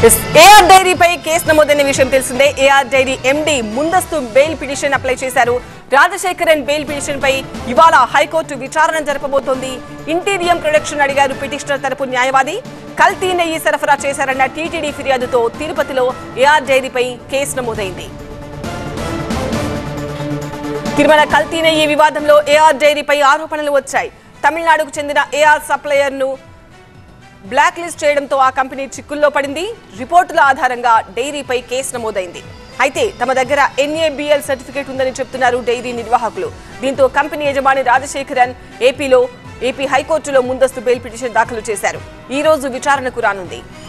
AR డైరీపై case నమోదైన విషయం తెలిసిందే ఏఆర్ డైరీ ఎండీ ముందస్తు బెయిల్ పిటిషన్ అప్లై చేశారు రాజశేఖరన్ బెయిల్ పిటిషన్ పై ఇవాళ హైకోర్టు విచారణ జరపబోతోంది ఇంటీరియం ప్రొడక్షన్ అడిగారు పిటిషనర్ తరపు న్యాయవాది కల్తీ నెయ్యి సరఫరా చేశారన్న టీటీడీ ఫిర్యాదుతో తిరుపతిలో ఏఆర్ డైరీపై కేసు నమోదైంది తిరుమల కల్తీ నెయ్యి వివాదంలో ఏఆర్ డైరీపై ఆరోపణలు వచ్చాయి తమిళనాడుకు చెందిన ఏఆర్ సప్లయర్ ను బ్లాక్ లిస్ట్ చేయడంతో ఆ కంపెనీ చిక్కుల్లో పడింది రిపోర్టుల ఆధారంగా డైరీపై కేసు నమోదైంది అయితే తమ దగ్గర ఎన్ఏబిఎల్ సర్టిఫికేట్ ఉందని చెప్తున్నారు డైరీ నిర్వాహకులు దీంతో కంపెనీ యజమాని రాజశేఖరన్ ఏపీలో ఏపీ హైకోర్టులో ముందస్తు బెయిల్ పిటిషన్ దాఖలు చేశారు ఈ రోజు విచారణకు రానుంది